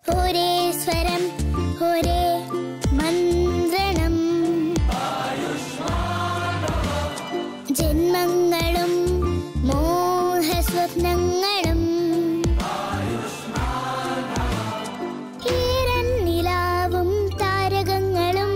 ഒരേ സ്വരം ഒരേ മന്ത്രണം ജന്മങ്ങളും മോഹസ്വപ്നങ്ങളും ഈരൻ നിലാവും താരകങ്ങളും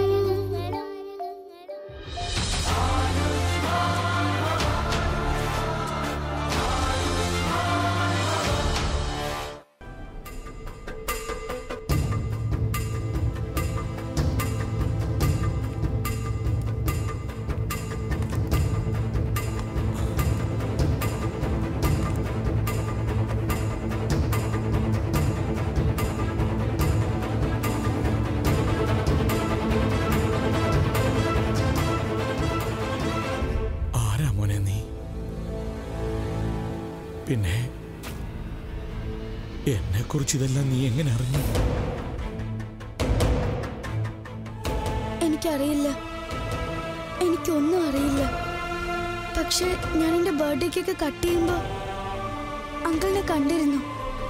ആരാ മോനെ നീ പിന്നെ എന്നെ കുറിച്ച് ഇതെല്ലാം നീ എങ്ങനെ അറിഞ്ഞു എനിക്കറിയില്ല എനിക്കൊന്നും അറിയില്ല പക്ഷെ ഞാൻ എൻ്റെ ബർത്ത്ഡേക്കൊക്കെ കട്ട് ചെയ്യുമ്പോൾ അങ്കിളിനെ കണ്ടിരുന്നു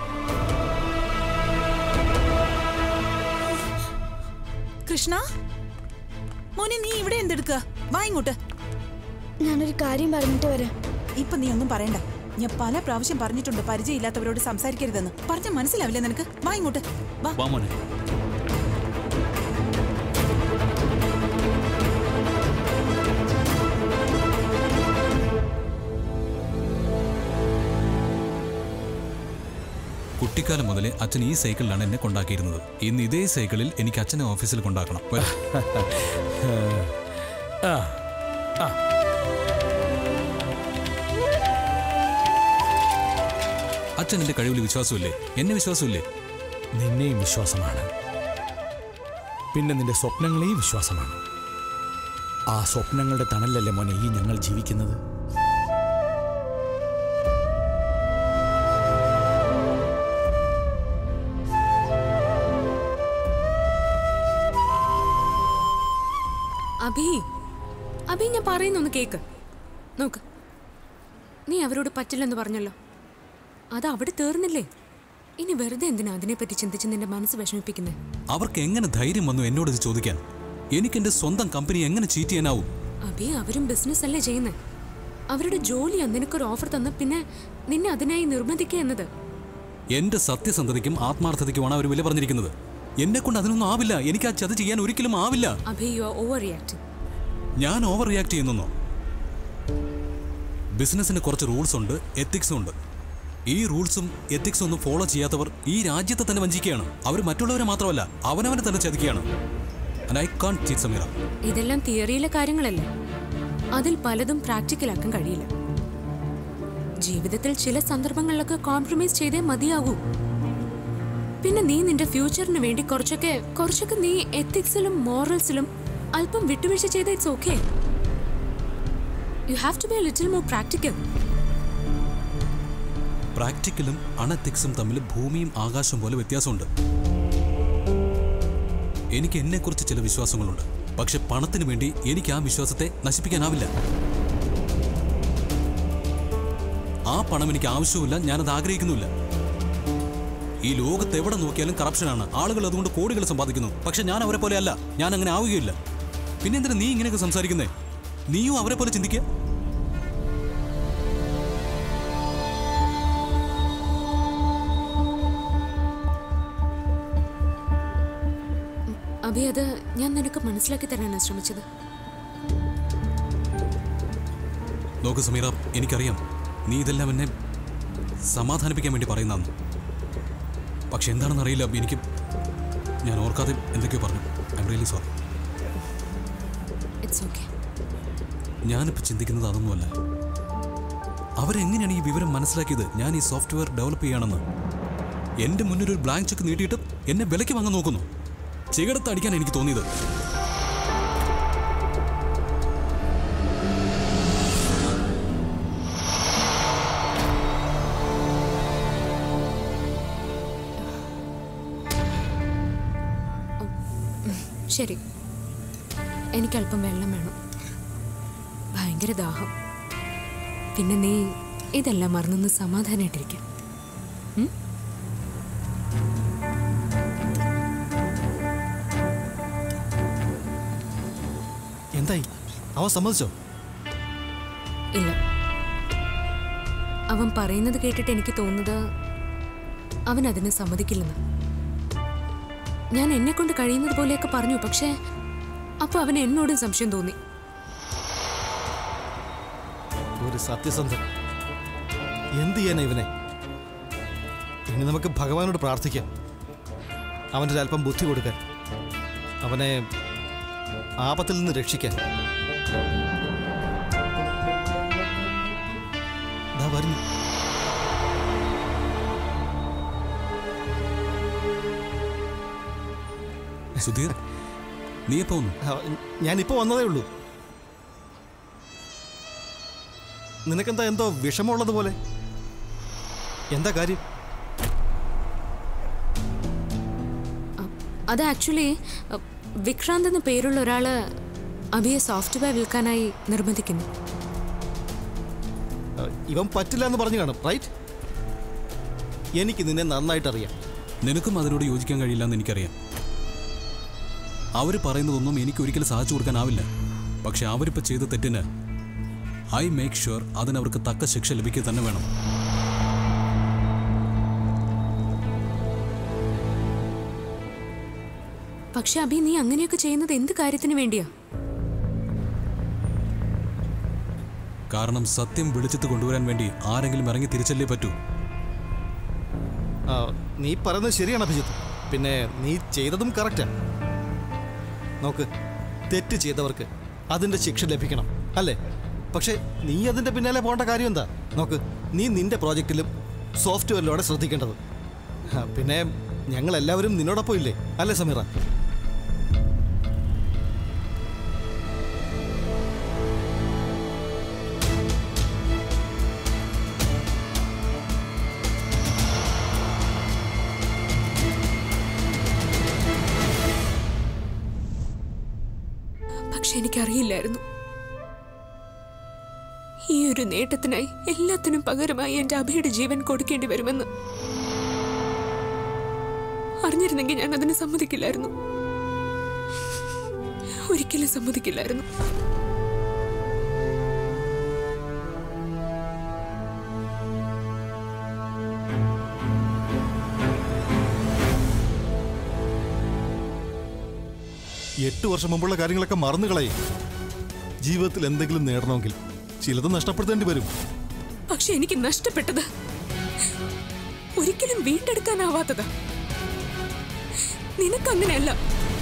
കൃഷ്ണ മോനെ നീ ഇവിടെ എന്തെടുക്കുക വാ ഇങ്ങോട്ട് ഞാനൊരു കാര്യം പറഞ്ഞിട്ട് വരാം ഇപ്പൊ നീ ഒന്നും പറയണ്ട ഞാൻ പല പ്രാവശ്യം പറഞ്ഞിട്ടുണ്ട് പരിചയമില്ലാത്തവരോട് സംസാരിക്കരുതെന്ന് പറഞ്ഞ മനസ്സിലാവില്ലേ നിനക്ക് വാ ഇങ്ങോട്ട് വാ വാ മോനെ കുട്ടിക്കാലം മുതലേ അച്ഛൻ ഈ സൈക്കിളിലാണ് എന്നെ കൊണ്ടാക്കിയിരുന്നത് ഇന്ന് ഇതേ സൈക്കിളിൽ എനിക്ക് അച്ഛനെ ഓഫീസിൽ കൊണ്ടാക്കണം വരൂ. ആ ആ അച്ഛൻ എന്റെ കഴിവിൽ വിശ്വാസമില്ലേ എന്നെ വിശ്വാസമില്ലേ നിന്നെയും വിശ്വാസമാണ് പിന്നെ നിന്റെ സ്വപ്നങ്ങളെയും വിശ്വാസമാണ് ആ സ്വപ്നങ്ങളുടെ തണലല്ലേ മോനെ ഈ ഞങ്ങൾ ജീവിക്കുന്നത് അഭി അഭി ഞാൻ പറയുന്നൊന്ന് കേക്ക് നോക്ക് നീ അവരോട് പറ്റില്ലെന്ന് പറഞ്ഞല്ലോ അത് അവിടെ തീർന്നില്ലേ ഇനി വെറുതെ എന്തിനാ അതിനെപ്പറ്റി ചിന്തിച്ച് നിന്റെ മനസ്സ് വിഷമിപ്പിക്കുന്നത് അവർക്ക് എങ്ങനെ ധൈര്യം വന്നു എന്നോട് ഇത് ചോദിക്കാൻ എനിക്ക് എന്റെ സ്വന്തം കമ്പനി എങ്ങനെ ചീറ്റ് ചെയ്യാനാവും അഭി അവരും ബിസിനസ് അല്ലേ ചെയ്യുന്നത് അവരുടെ ജോലിയാ നിനക്കൊരു ഓഫർ തന്ന പിന്നെ നിന്നെ അതിനായി നിർബന്ധിക്കുക എന്നത് എന്റെ സത്യസന്ധതയ്ക്കും ആത്മാർത്ഥതയ്ക്കുമാണ് അവർ വില പറഞ്ഞിരിക്കുന്നത് എന്നെ കൊണ്ട് അതിനൊന്നും ആവില്ല എനിക്ക് ആ ചതി ചെയ്യാൻ ഒരിക്കലും ആവില്ല Abhi you are overreacting ഞാൻ ഓവർ റിയാക്ട് ചെയ്യുന്നോ ബിസിനസ്സിന് കുറച്ച് റൂൾസ് ഉണ്ട് എത്തിക്സും ഉണ്ട് ഈ റൂൾസും എത്തിക്സും ഒന്നും ഫോളോ ചെയ്യാത്തവർ ഈ രാജ്യത്തെ തന്നെ വഞ്ചിക്കുകയാണ് അവർ മറ്റുള്ളവരെ മാത്രമല്ല അവനവനെ തന്നെ ചതിക്കുകയാണ് ഐ കാൺ ചീറ്റ് സമീറ ഇതെല്ലാം തിയറിയിലെ കാര്യങ്ങളല്ലേ അതിൽ പലതും പ്രാക്ടിക്കലാക്കാൻ കഴിയില്ല ജീവിതത്തിൽ ചില സന്ദർഭങ്ങളിലൊക്കെ കോംപ്രമൈസ് ചെയ്തേ മതിയാകൂ പിന്നെ നീ നിന്റെ ഫ്യൂച്ചറിന് വേണ്ടി കുറച്ചൊക്കെ കുറച്ചൊക്കെ നീ എത്തിക്സിലും മോറൽസിലും അല്പം വിട്ടുവീഴ്ച ചെയ്ത it's okay you have to be little more practical പ്രാക്ടിക്കലും അണത്തിക്സും തമ്മിൽ ഭൂമിയും ആകാശം പോലെ വ്യത്യാസമുണ്ട് എനിക്ക് എന്നെക്കുറിച്ച് ചില വിശ്വാസങ്ങളുണ്ട് പക്ഷെ പണത്തിന് വേണ്ടി എനിക്ക് ആ വിശ്വാസത്തെ നശിപ്പിക്കാനാവില്ല ആ പണം എനിക്ക് ആവശ്യവുമില്ല ഞാനത് ആഗ്രഹിക്കുന്നുമില്ല ഈ ലോകത്ത് എവിടെ നോക്കിയാലും കറപ്ഷനാണ് ആളുകൾ അതുകൊണ്ട് കോടികൾ സമ്പാദിക്കുന്നു പക്ഷെ ഞാൻ അവരെ പോലെ അല്ല ഞാൻ അങ്ങനെ ആവുകയില്ല പിന്നെ എന്തിനാ നീ ഇങ്ങനെയൊക്കെ സംസാരിക്കുന്നേ നീയും അവരെ പോലെ ചിന്തിക്കുക അഭി അത് ഞാൻ നിനക്ക് മനസ്സിലാക്കി തരാനാണ് ശ്രമിച്ചത് നോക്ക് സമീറ എനിക്കറിയാം നീ ഇതെല്ലാം എന്നെ സമാധാനിപ്പിക്കാൻ വേണ്ടി പറയുന്നതാണ് പക്ഷെ എന്താണെന്ന് അറിയില്ല എനിക്ക് ഞാൻ ഓർക്കാതെ എന്തൊക്കെയോ പറഞ്ഞു I am really sorry it's okay ഞാനിപ്പോൾ ചിന്തിക്കുന്നത് അതൊന്നുമല്ല അവരെങ്ങനെയാണ് ഈ വിവരം മനസ്സിലാക്കിയത് ഞാൻ ഈ സോഫ്റ്റ്വെയർ ഡെവലപ്പ് ചെയ്യുകയാണെന്ന് എൻ്റെ മുന്നിൽ ഒരു ബ്ലാങ്ക് ചെക്ക് നീട്ടിയിട്ട് എന്നെ വിലയ്ക്ക് വാങ്ങാൻ നോക്കുന്നു ചികടത്ത് അടിക്കാൻ എനിക്ക് തോന്നിയത് ശരി എനിക്കല്പം വെള്ളം വേണം ഭയങ്കര ദാഹം പിന്നെ നീ ഇതെല്ലാം മറന്നൊന്ന് സമാധാനമായിട്ടിരിക്കും എന്തായി അവൻ സമ്മതിച്ചോ ഇല്ല അവൻ പറയുന്നത് കേട്ടിട്ട് എനിക്ക് തോന്നുന്നത് അവൻ അതിന് സമ്മതിക്കില്ലെന്ന് ഞാൻ എന്നെ കൊണ്ട് കഴിയുന്നത് പോലെയൊക്കെ പറഞ്ഞു പക്ഷേ അപ്പൊ അവന് എന്നോടും സംശയം തോന്നി ഒരു സത്യസന്ധൻ എന്ത് ചെയ്യാനാ ഇവനെ ഇനി നമുക്ക് ഭഗവാനോട് പ്രാർത്ഥിക്കാം അവൻ്റെ ഒരു അല്പം ബുദ്ധി കൊടുക്കാൻ അവനെ ആപത്തിൽ നിന്ന് രക്ഷിക്കാൻ ദാ വരുന്നു സുധീർ നീ എപ്പോ വന്നു ആ, ഞാനിപ്പോ വന്നതേ ഉള്ളൂ നിനക്കെന്താ എന്തോ വിഷമമുള്ളത് പോലെ എന്താ കാര്യം അത് ആക്ച്വലി വിക്രാന്ത് എന്ന പേരുള്ള ഒരാള് അഭിയെ സോഫ്റ്റ്വെയർ വിൽക്കാനായി നിർബന്ധിക്കുന്നു ആ, ഇവൻ പറ്റില്ല എന്ന് പറഞ്ഞു കാണും റൈറ്റ് എനിക്ക് നിന്നെ നന്നായിട്ട് അറിയാം നിനക്കും അതിനോട് യോജിക്കാൻ കഴിയില്ല എന്ന് എനിക്കറിയാം അവർ പറയുന്നതൊന്നും എനിക്ക് ഒരിക്കലും സാധിച്ചു കൊടുക്കാനാവില്ല പക്ഷെ അവരിപ്പോൾ ചെയ്ത തെറ്റിന് ഐ മേക്ക് ഷുവർ അതിനവർക്ക് തക്ക ശിക്ഷ ലഭിക്കുക തന്നെ വേണം പക്ഷെ അഭി നീ അങ്ങനെയൊക്കെ ചെയ്യുന്നത് എന്ത് കാര്യത്തിന് വേണ്ടിയാ കാരണം സത്യം വെളിച്ചത്ത് കൊണ്ടുവരാൻ വേണ്ടി ആരെങ്കിലും ഇറങ്ങി തിരിച്ചല്ലേ പറ്റൂ ആ, നീ പറയുന്നത് ശരിയാണ് അഭിജിത്ത് പിന്നെ നീ ചെയ്തതും കറക്റ്റാ നോക്ക് തെറ്റ് ചെയ്തവർക്ക് അതിന്റെ ശിക്ഷ ലഭിക്കണം അല്ലേ പക്ഷെ നീ അതിന്റെ പിന്നാലെ പോകേണ്ട കാര്യം എന്താ നോക്ക് നീ നിന്റെ പ്രോജക്റ്റിലും സോഫ്റ്റ്വെയറിലൂടെ ശ്രദ്ധിക്കേണ്ടത് ആ, പിന്നെ ഞങ്ങൾ എല്ലാവരും നിന്നോടൊപ്പം ഇല്ലേ അല്ലേ സമീറ പക്ഷെ എനിക്കറിയില്ലായിരുന്നു ഈ ഒരു നേട്ടത്തിനായി എല്ലാത്തിനും പകരമായി എന്റെ അഭിയുടെ ജീവൻ കൊടുക്കേണ്ടി വരുമെന്ന് അറിഞ്ഞിരുന്നെങ്കിൽ ഞാൻ അതിന് സമ്മതിക്കില്ലായിരുന്നു ഒരിക്കലും സമ്മതിക്കില്ലായിരുന്നു എട്ട് വർഷം മുമ്പുള്ള കാര്യങ്ങളൊക്കെ മറന്നു കളയും ജീവിതത്തിൽ എന്തെങ്കിലും നേടണമെങ്കിൽ ചിലത് നഷ്ടപ്പെടുത്തേണ്ടി വരും പക്ഷെ എനിക്ക് നഷ്ടപ്പെട്ടത് ഒരിക്കലും വീണ്ടെടുക്കാനാവാത്തത് നിനക്കങ്ങനെയല്ല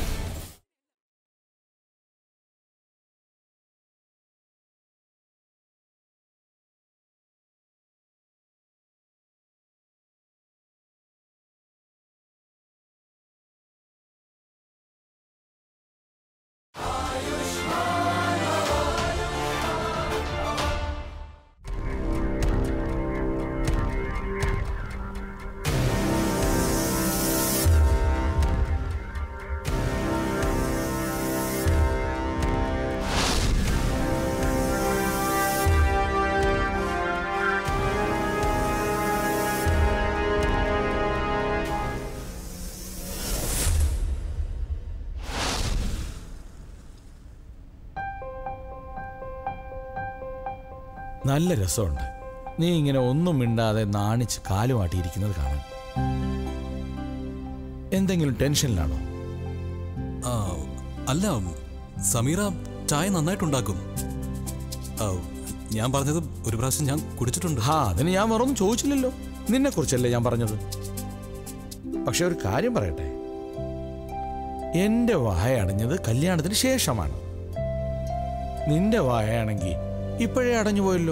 നല്ല രസമുണ്ട് നീ ഇങ്ങനെ ഒന്നും മിണ്ടാതെ നാണിച്ച് കാലുമാട്ടിയിരിക്കുന്നത് കാണാൻ എന്തെങ്കിലും ടെൻഷനിലാണോ ആ, അല്ല സമീറ ചായ നന്നായിട്ടുണ്ടാക്കും ആ, ഞാൻ പറഞ്ഞത് ഒരു പ്രാവശ്യം ഞാൻ കുടിച്ചിട്ടുണ്ട് ഹാ അതിന് ഞാൻ വേറൊന്നും ചോദിച്ചില്ലല്ലോ നിന്നെ കുറിച്ചല്ലേ ഞാൻ പറഞ്ഞത് പക്ഷെ ഒരു കാര്യം പറയട്ടെ എന്റെ വായ അടഞ്ഞത് കല്യാണത്തിന് ശേഷമാണ് നിന്റെ വായയാണെങ്കിൽ ഇപ്പോഴേ അടഞ്ഞു പോയല്ലോ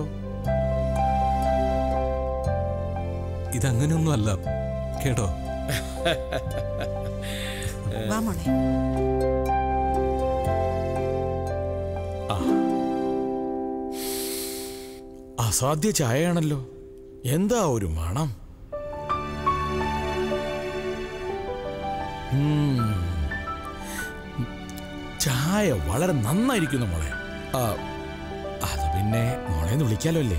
ഇതങ്ങനെയൊന്നും അല്ല കേട്ടോ വാ മോളെ അസാധ്യ ചായയാണല്ലോ എന്താ ഒരു മണം ഉം. ചായ വളരെ നന്നായിരിക്കുന്നു മോളെ ആ, അത് പിന്നെ മോളെ എന്ന് വിളിക്കാലോ അല്ലേ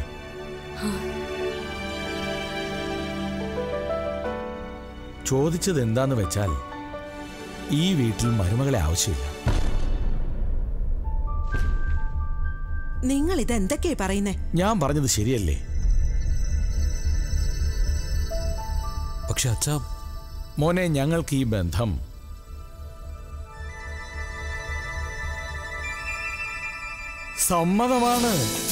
ചോദിച്ചത് എന്താന്ന് വെച്ചാൽ ഈ വീട്ടിൽ മരുമകളെ ആവശ്യമില്ല നിങ്ങൾ ഇത് എന്തൊക്കെയാ പറയുന്നേ ഞാൻ പറഞ്ഞത് ശരിയല്ലേ പക്ഷെ അച്ഛാ മോനെ ഞങ്ങൾക്ക് ഈ ബന്ധം സമ്മതമാണ്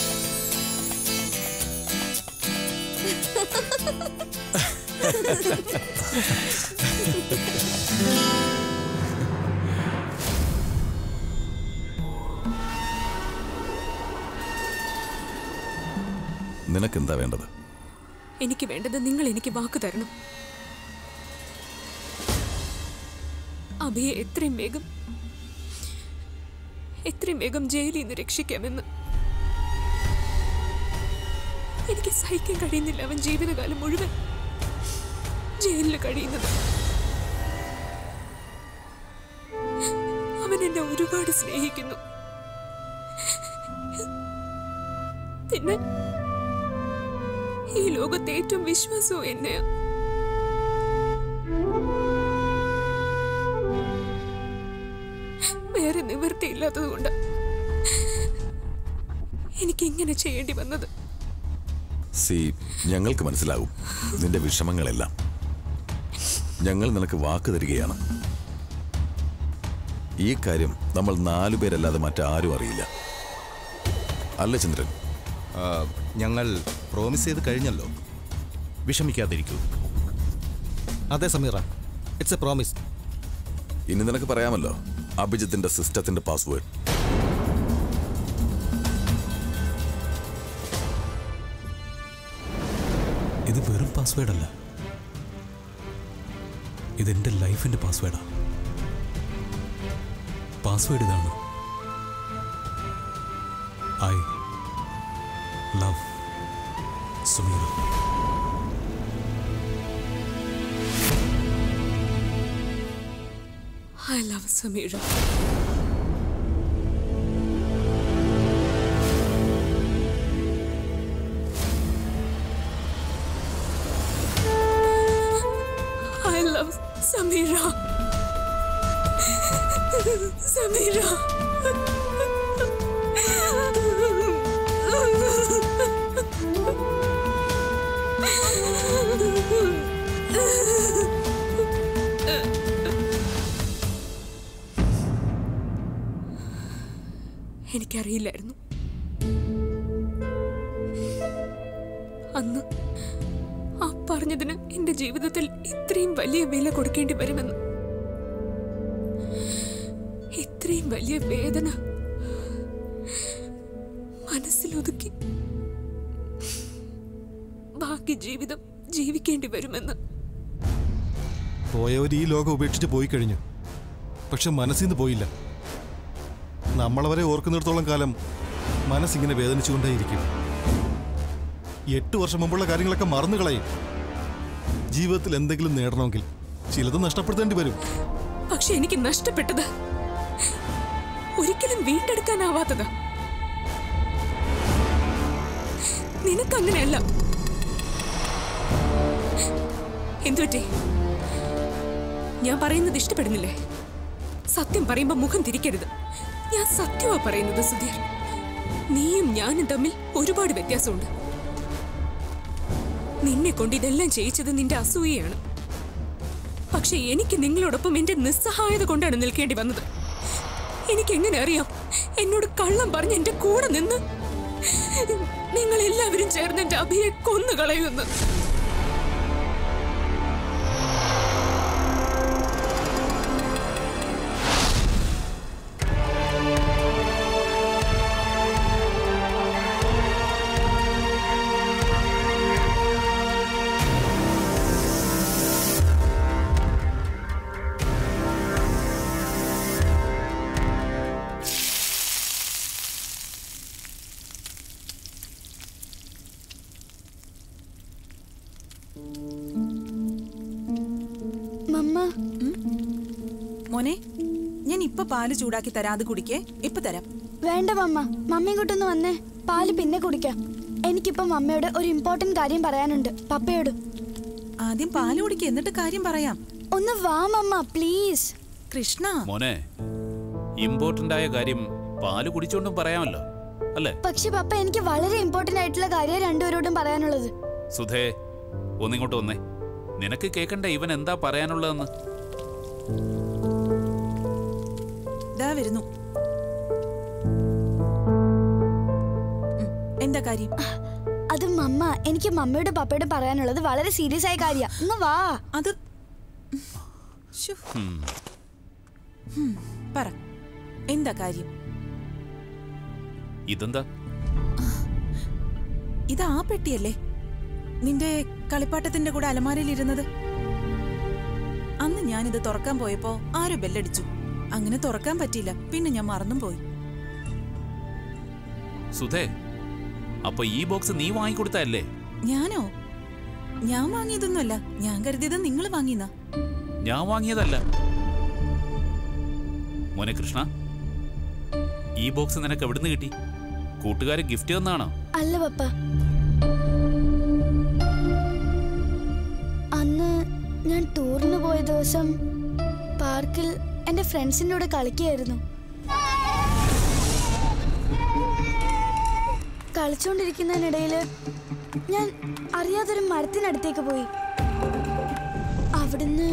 നിനക്കെന്താ വേണ്ടത് എനിക്ക് വേണ്ടത് നിങ്ങൾ എനിക്ക് വാക്ക് തരണം അഭിയെ എത്രയും വേഗം എത്രയും വേഗം ജയിലിൽ നിന്ന് രക്ഷിക്കാമെന്ന് എനിക്ക് സഹിക്കാൻ കഴിയുന്നില്ല അവൻ ജീവിതകാലം മുഴുവൻ ജയിലിൽ കഴിയുന്നത് അവൻ എന്നെ ഒരുപാട് സ്നേഹിക്കുന്നു പിന്നെ ഈ ലോകത്തെ ഏറ്റവും വിശ്വാസവും എന്നെയാ വേറെ നിവൃത്തിയില്ലാത്തത് കൊണ്ട് എനിക്ക് ഇങ്ങനെ ചെയ്യേണ്ടി വന്നത് സി ഞങ്ങൾക്ക് മനസ്സിലാകും നിന്റെ വിഷമങ്ങളെല്ലാം ഞങ്ങൾ നിനക്ക് വാക്ക് തരികയാണ് ഈ കാര്യം നമ്മൾ നാലുപേരല്ലാതെ മറ്റാരും അറിയില്ല അല്ല ചന്ദ്രൻ ആ, ഞങ്ങൾ പ്രോമിസ് ചെയ്ത് കഴിഞ്ഞല്ലോ വിഷമിക്കാതിരിക്കൂ അതെ സമീറ ഇറ്റ്സ് എ പ്രോമിസ് ഇനി നിനക്ക് പറയാമല്ലോ അഭിജിത്തിന്റെ സിസ്റ്റത്തിന്റെ പാസ്വേഡ് ഇത് വെറും പാസ്വേഡ് അല്ല ഇതെന്റെ ലൈഫിന്റെ പാസ്വേഡാ പാസ്വേഡ് ഇതാണ് I love Sumeera I love Samira I love Samira. Samira. എനിക്കറിയില്ലായിരുന്നു അന്ന് ആ പറഞ്ഞതിന് എന്റെ ജീവിതത്തിൽ ഇത്രയും വലിയ വില കൊടുക്കേണ്ടി വരുമെന്ന് ഇത്രയും വലിയ വേദന മനസ്സിലൊതുക്കി ബാക്കി ജീവിതം ജീവിക്കേണ്ടി വരുമെന്ന് പോയവർ ഈ ലോകം ഉപേക്ഷിച്ച് പോയി കഴിഞ്ഞു പക്ഷെ മനസ്സിൽ നിന്ന് പോയില്ല നമ്മളവരെ ഓർക്കുന്നിടത്തോളം കാലം മനസ്സിങ്ങനെ വേദനിച്ചുകൊണ്ടേയിരിക്കും എട്ട് വർഷം മുമ്പുള്ള കാര്യങ്ങളൊക്കെ മറന്നു കളയും ജീവിതത്തിൽ എന്തെങ്കിലും നേടണമെങ്കിൽ ചിലത് നഷ്ടപ്പെടുത്തേണ്ടി വരും പക്ഷെ എനിക്ക് നഷ്ടപ്പെട്ടത് ഒരിക്കലും വീണ്ടെടുക്കാനാവാത്തത് നിനക്കങ്ങനെയല്ല എന്തുപറ്റി ഞാൻ പറയുന്നത് ഇഷ്ടപ്പെടുന്നില്ലേ സത്യം പറയുമ്പോ മുഖം തിരിക്കരുത് ഞാൻ സത്യമാ പറയുന്നത് സുധീർ നീയും ഞാനും തമ്മിൽ ഒരുപാട് വ്യത്യാസമുണ്ട് നിന്നെ കൊണ്ട് ഇതെല്ലാം ചെയ്യിച്ചത് നിന്റെ അസൂയയാണ് പക്ഷെ എനിക്ക് നിങ്ങളോടൊപ്പം എന്റെ നിസ്സഹായത കൊണ്ടാണ് നിൽക്കേണ്ടി വന്നത് എനിക്ക് എങ്ങനെ അറിയാം എന്നോട് കള്ളം പറഞ്ഞ് എന്റെ കൂടെ നിന്ന് നിങ്ങൾ എല്ലാവരും ചേർന്ന് എന്റെ അഭിയെ കൊന്നു കളയുമെന്ന് മമ്മ മോനെ ഞാൻ ഇപ്പൊ പാല് ചൂടാക്കി തരാം അത് കുടിക്കേ ഇപ്പൊ തരാം വേണ്ട മമ്മ മമ്മ ഇങ്ങോട്ടൊന്ന് വന്നേ പാല് പിന്നെ കുടിക്കാം എനിക്കിപ്പോ മമ്മയോട് ഒരു ഇമ്പോർട്ടന്റ് കാര്യം പറയാനുണ്ട് പപ്പയോട് ആദ്യം പാല് കുടിക്കുക എന്നിട്ട് കാര്യം പറയാം ഒന്ന് വാ മമ്മ പ്ലീസ് കൃഷ്ണ മോനെ ഇമ്പോർട്ടന്റ് ആയ കാര്യം പാല് കുടിച്ചോണ്ടും പറയാമല്ലോ അല്ലേ പക്ഷെ പപ്പ എനിക്ക് വളരെ ഇമ്പോർട്ടന്റ് ആയിട്ടുള്ള കാര്യം രണ്ടുപേരോടും പറയാനുള്ളത് സുധേ ഒന്നിങ്ങോട്ട് വന്നേ നിനക്ക് കേക്കണ്ട ഇവൻ എന്താ പറയാനുള്ളതെന്ന് ദാ വരുന്നു ഉം, എന്താ കാര്യം അത് മമ്മ എനിക്ക് മമ്മയോട് പപ്പയോട് പറയാനുള്ളത് വളരെ സീരിയസ് ആയ കാര്യ ഇന്ന് വാ അത് ഹും, പറ എന്താ കാര്യം ഇതെന്താ ഇത് ആ പെട്ടിയല്ലേ നിന്റെ കളിപ്പാട്ടത്തിന്റെ കൂടെ അലമാരയിൽ ഇരുന്നത് അന്ന് ഞാനിത് തുറക്കാൻ പോയപ്പോ ആരോ ബെല്ലടിച്ചു അങ്ങനെ തുറക്കാൻ പറ്റിയില്ല പിന്നെ ഞാൻ മറന്നും പോയി സുധേ അപ്പൊ ഈ ബോക്സ് നീ വാങ്ങിക്കൊടുത്തല്ലേ ഞാനോ ഞാൻ വാങ്ങിയതൊന്നുമല്ല ഞാൻ കരുതിയത് നിങ്ങൾ വാങ്ങിയെന്നാ ഞാൻ വാങ്ങിയതല്ല മോനെ കൃഷ്ണ ഈ ബോക്സ് നിനക്ക് എവിടുന്ന് കിട്ടി കൂട്ടുകാര് ഗിഫ്റ്റ് തന്നാണോ അല്ല പപ്പ അന്ന് ഞാൻ ടൂറിന് പോയ ദിവസം പാർക്കിൽ എന്റെ ഫ്രണ്ട്സിൻ്റെ കൂടെ കളിക്കുകയായിരുന്നു കളിച്ചുകൊണ്ടിരിക്കുന്നതിനിടയിൽ ഞാൻ അറിയാതൊരു മരത്തിനടുത്തേക്ക് പോയി അവിടുന്ന്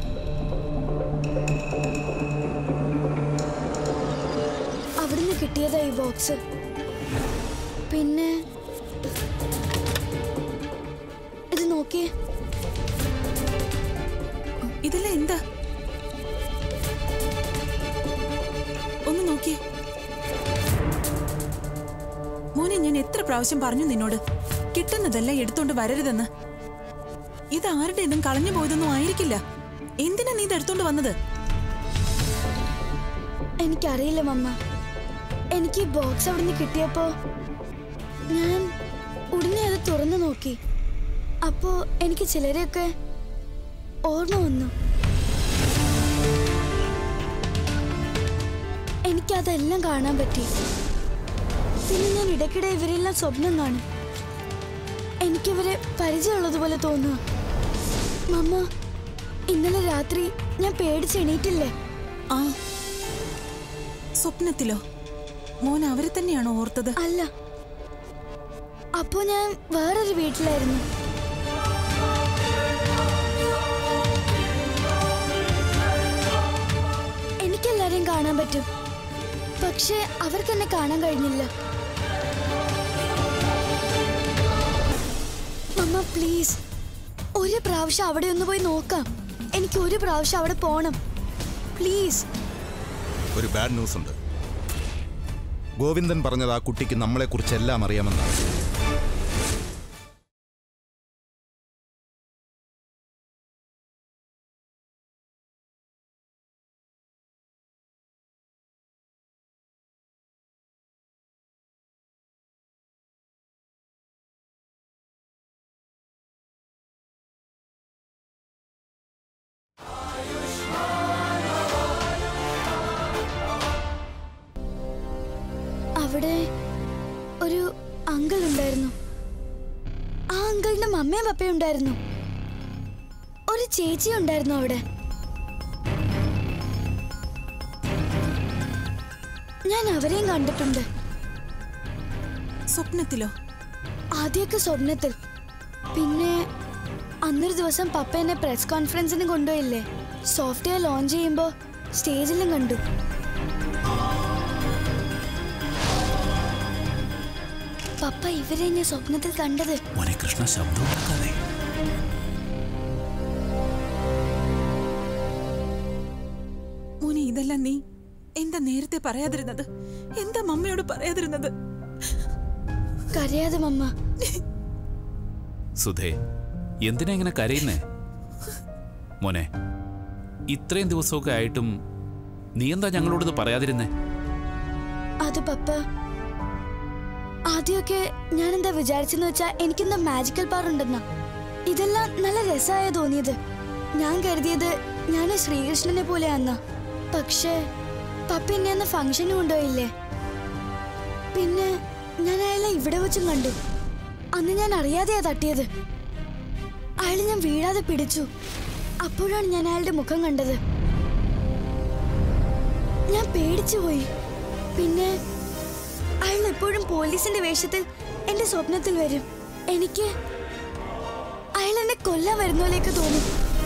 അവിടുന്ന് കിട്ടിയതാ ഈ ബോക്സ് പിന്നെ ഇത് നോക്കിയേ ഇതെല്ലാം എന്താ ഒന്ന് നോക്കിയേ മോനെ ഞാൻ എത്ര പ്രാവശ്യം പറഞ്ഞു നിന്നോട് കിട്ടുന്നതെല്ലാം എടുത്തോണ്ട് വരരുതെന്ന് ഇത് ആരുടെ ഇതും കളഞ്ഞു പോയതൊന്നും ആയിരിക്കില്ല എന്തിനാ നീ ഇത് എടുത്തോണ്ട് വന്നത് എനിക്കറിയില്ല മമ്മ എനിക്ക് ഈ ബോക്സ് അവിടുന്ന് കിട്ടിയപ്പോ ഞാൻ ഉടനെ അത് തുറന്നു നോക്കി അപ്പോ എനിക്ക് ചിലരെയൊക്കെ ഓർമ്മ വന്നു എനിക്കതെല്ലാം കാണാൻ പറ്റി പിന്നെ ഞാൻ ഇടയ്ക്കിടെ ഇവരെല്ലാം സ്വപ്നം കാണും എനിക്കിവരെ പരിചയമുള്ളതുപോലെ തോന്നുക മമ്മ ഇന്നലെ രാത്രി ഞാൻ പേടിച്ചെണീറ്റില്ലേ ആ സ്വപ്നത്തിലോ മോൻ അവരെ തന്നെയാണോ ഓർത്തത് അല്ല അപ്പോ ഞാൻ വേറൊരു വീട്ടിലായിരുന്നു എനിക്കെല്ലാരെയും കാണാൻ പറ്റും പക്ഷെ അവർക്ക് എന്നെ കാണാൻ കഴിഞ്ഞില്ല മമ്മ പ്ലീസ് ഒരു പ്രാവശ്യം അവിടെ ഒന്ന് പോയി നോക്കാം എനിക്ക് ഒരു പ്രാവശ്യം അവിടെ പോണം പ്ലീസ് ഒരു ബാഡ് ന്യൂസ് ഉണ്ട് ഗോവിന്ദൻ പറഞ്ഞത് ആ കുട്ടിക്ക് നമ്മളെക്കുറിച്ചെല്ലാം അറിയാമെന്നാണ് അവിടെ ഒരു അങ്കിൾ ഉണ്ടായിരുന്നു ആ അങ്കിളിന്റെ മമ്മയും പപ്പയും ഉണ്ടായിരുന്നു ഒരു ചേച്ചി ഉണ്ടായിരുന്നു അവിടെ ഞാൻ അവരെയും കണ്ടിട്ടുണ്ട് സ്വപ്നത്തിലോ ആദ്യമൊക്കെ സ്വപ്നത്തിൽ പിന്നെ അന്നൊരു ദിവസം പപ്പ എന്നെ പ്രസ് കോൺഫറൻസിന് കൊണ്ടുപോയില്ലേ സോഫ്റ്റ്വെയർ ലോഞ്ച് ചെയ്യുമ്പോൾ സ്റ്റേജിലും കണ്ടു പപ്പ ഇവരെ ഞാൻ സ്വപ്നത്തിൽ കണ്ടത് മോനെ കൃഷ്ണ ശബ്ദം ഉണ്ടാക്കാതെ മോനെ ഇതെല്ലാം നീ എന്താ നേരത്തെ പറയാതിരുന്നത് എന്താ മമ്മയോട് പറയാതിരുന്നത് കരയാതെ മമ്മ സുധേ എന്തിനാ ഇങ്ങനെ കരയുന്നേ മോനെ ഇത്രയും ദിവസമൊക്കെ ആയിട്ടും നീ എന്താ ഞങ്ങളോടത് പറയാതിരുന്നേ അത് പപ്പ ആദ്യമൊക്കെ ഞാൻ എന്താ വിചാരിച്ചെന്ന് വെച്ചാ എനിക്കെന്താ മാജിക്കൽ പവർ ഉണ്ടെന്നാ ഇതെല്ലാം നല്ല രസമായ തോന്നിയത് ഞാൻ കരുതിയത് ഞാൻ ശ്രീകൃഷ്ണനെ പോലെയാന്നാ പക്ഷേ പപ്പ എന്നെ അന്ന് ഫംഗ്ഷന് കൊണ്ടുപോയില്ലേ പിന്നെ ഞാൻ അയാളെ ഇവിടെ വെച്ചും കണ്ടു അന്ന് ഞാൻ അറിയാതെയാ തട്ടിയത് അയാൾ ഞാൻ വീഴാതെ പിടിച്ചു അപ്പോഴാണ് ഞാൻ അയാളുടെ മുഖം കണ്ടത് ഞാൻ പേടിച്ചു പോയി പിന്നെ അയാൾ എപ്പോഴും പോലീസിന്റെ വേഷത്തിൽ എന്റെ സ്വപ്നത്തിൽ വരും എനിക്ക് അയാൾ എന്നെ കൊല്ലാൻ വരുന്നോലേക്ക് തോന്നും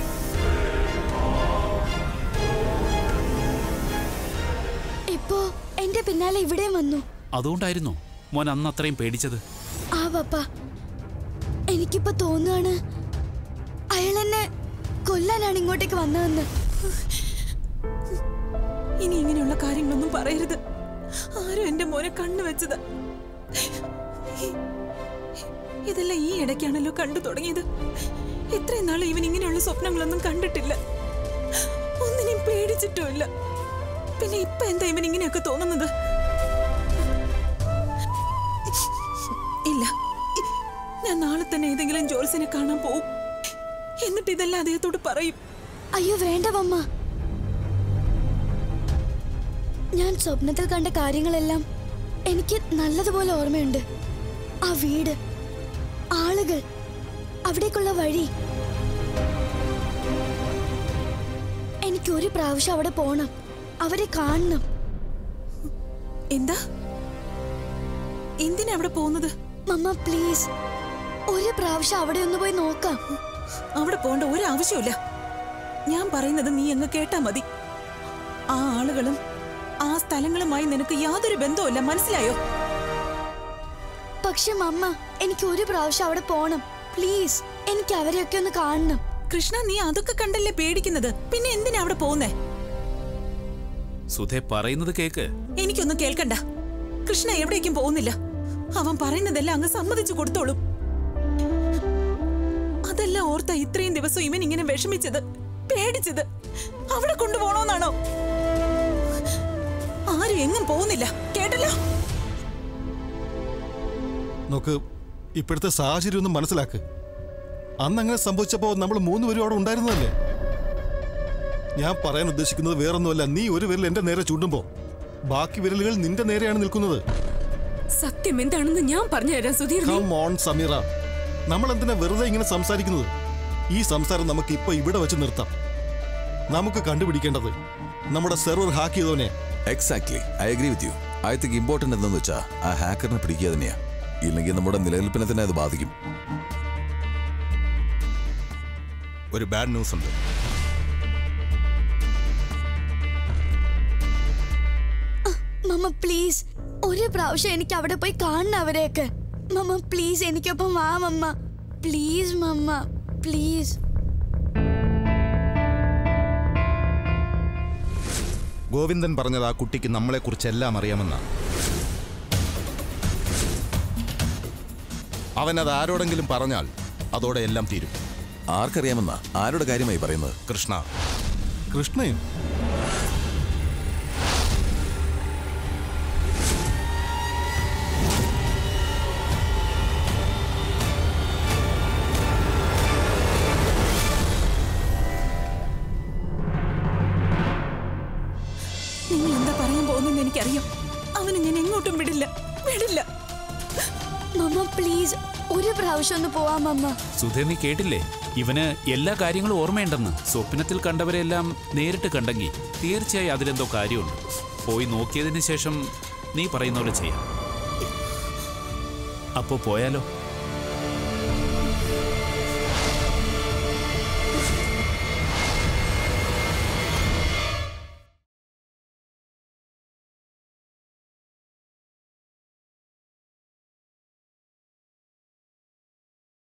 ഇപ്പോ എന്റെ പിന്നാലെ ഇവിടെയും വന്നു അതുകൊണ്ടായിരുന്നോ മോൻ അന്ന് അത്രയും പേടിച്ചത് ആ പപ്പ എനിക്കിപ്പോ തോന്നുകയാണ് അയാൾ എന്നെ കൊല്ലാനാണ് ഇങ്ങോട്ടേക്ക് വന്നതെന്ന് ഇനി ഇങ്ങനെയുള്ള കാര്യങ്ങളൊന്നും പറയരുത് ആരും എന്റെ മോനെ കണ്ണു വെച്ചത് ഇതെല്ലാം ഈ ഇടയ്ക്കാണല്ലോ കണ്ടു തുടങ്ങിയത് ഇത്രയും നാൾ ഇവൻ ഇങ്ങനെയുള്ള സ്വപ്നങ്ങളൊന്നും കണ്ടിട്ടില്ല ഒന്നിനെയും പേടിച്ചിട്ടുമില്ല പിന്നെ ഇപ്പൊ എന്താ ഇവൻ ഇങ്ങനെയൊക്കെ തോന്നുന്നത് ഇല്ല ഞാൻ നാളെ തന്നെ ഏതെങ്കിലും ജോത്സ്യനെ കാണാൻ പോവും എന്നിട്ട് ഇതെല്ലാം അദ്ദേഹത്തോട് പറയും അയ്യോ വേണ്ട മമ്മ ഞാൻ സ്വപ്നത്തിൽ കണ്ട കാര്യങ്ങളെല്ലാം എനിക്ക് നല്ലതുപോലെ ഓർമ്മയുണ്ട് ആ വീട് ആളുകൾ അവിടേക്കുള്ള വഴി എനിക്ക് ഒരു പ്രാവശ്യം അവിടെ പോണം അവരെ കാണണം എന്താ എന്തിനാ അവിടെ പോകുന്നത് മമ്മ പ്ലീസ് ഒരു പ്രാവശ്യം അവിടെ ഒന്ന് പോയി നോക്കാം അവിടെ പോകേണ്ട ഒരു ആവശ്യമില്ല ഞാൻ പറയുന്നത് നീ അങ്ങ് കേട്ടാ മതി ആ ആളുകളും ആ സ്ഥലങ്ങളുമായി നിനക്ക് യാതൊരു ബന്ധവുമില്ല മനസ്സിലായോ പക്ഷെ മമ്മ എനിക്ക് ഒരു പ്രാവശ്യം അവിടെ പോണം പ്ലീസ് എനിക്ക് അവരെയൊക്കെ ഒന്ന് കാണണം കൃഷ്ണ നീ അതൊക്കെ കണ്ടല്ലേ പേടിക്കുന്നത് പിന്നെ എന്തിനാ അവിടെ പോകുന്നേ സുധേ പറയുന്നത് കേക്ക് എനിക്കൊന്നും കേൾക്കണ്ട കൃഷ്ണ എവിടേക്കും പോകുന്നില്ല അവൻ പറയുന്നതെല്ലാം അങ്ങ് സമ്മതിച്ചു കൊടുത്തോളും അതെല്ലാം ഓർത്ത ഇത്രയും ദിവസം ഇവൻ ഇങ്ങനെ വിഷമിച്ചത് പേടിച്ചത് അവിടെ കൊണ്ടുപോകണമെന്നാണോ ആരും എങ്ങും പോകുന്നില്ല കേട്ടല്ലോ നോക്ക് ഇപ്പോഴത്തെ സാഹചര്യം ഒന്ന് മനസ്സിലാക്ക് അന്ന് അങ്ങനെ സംഭവിച്ചപ്പോൾ നമ്മൾ മൂന്ന് പേരും അവിടെ ഉണ്ടായിരുന്നതല്ലേ ഞാൻ പറയാൻ ഉദ്ദേശിക്കുന്നത് വേറൊന്നുമല്ല നീ ഒരു വിരൽ എന്റെ നേരെ ചൂണ്ടുമ്പോ ബാക്കി വിരലുകൾ നിന്റെ നേരെയാണ് നിൽക്കുന്നത് സത്യം എന്താണെന്ന് ഞാൻ പറഞ്ഞുതരാം സുധീർ നീ- കം ഓൺ സമീറ നമ്മൾ എന്തിനാ വെറുതെ ഇങ്ങനെ സംസാരിക്കുന്നത് ഈ സംസാരം നമുക്ക് ഇപ്പൊ ഇവിടെ വെച്ച് നിർത്താം നമുക്ക് കണ്ടുപിടിക്കേണ്ടത് നമ്മുടെ സെർവർ ഹാക്ക് ചെയ്തവനെ exactly I agree with you I think important എന്തെന്ന് വെച്ചാൽ ആ ഹാക്കറിനെ പിടിക്കുക തന്നെയാ ഇല്ലെങ്കിൽ നമ്മുടെ നിലനിൽപ്പിനെ തന്നെ അത് ബാധിക്കും ഒരു ബാഡ് ന്യൂസ് ഉണ്ട് മമ്മ പ്ലീസ് ഒരു പ്രാവശ്യം എനിക്ക് അവിടെ പോയി കാണണം അവരെയൊക്കെ മമ്മ പ്ലീസ് എനിക്കൊപ്പം വാ mamma please mamma please Govindan പറഞ്ഞത് ആ കുട്ടിക്ക് നമ്മളെക്കുറിച്ച് എല്ലാം അറിയാമെന്നാണ് അവൻ അത് ആരോടെങ്കിലും പറഞ്ഞാൽ അതോടെ എല്ലാം തീരും ആർക്കറിയാമെന്നാ ആരുടെ കാര്യമായി പറയുന്നത് കൃഷ്ണ കൃഷ്ണയും നിങ്ങൾ എന്താ പറയാൻ പോകുന്നെന്ന് എനിക്കറിയാം അവനെ ഞാൻ എങ്ങോട്ടും വിടില്ല വിടില്ല മമ്മ പ്ലീസ് ഒരു പ്രാവശ്യം ഒന്ന് പോവാം മമ്മ സുധേ നീ കേട്ടില്ലേ ഇവന് എല്ലാ കാര്യങ്ങളും ഓർമ്മയുണ്ടെന്ന് സ്വപ്നത്തിൽ കണ്ടവരെല്ലാം നേരിട്ട് കണ്ടെങ്കിൽ തീർച്ചയായും അതിലെന്തോ കാര്യമുണ്ട് പോയി നോക്കിയതിന് ശേഷം നീ പറയുന്ന പോലെ ചെയ്യാം അപ്പോ പോയാലോ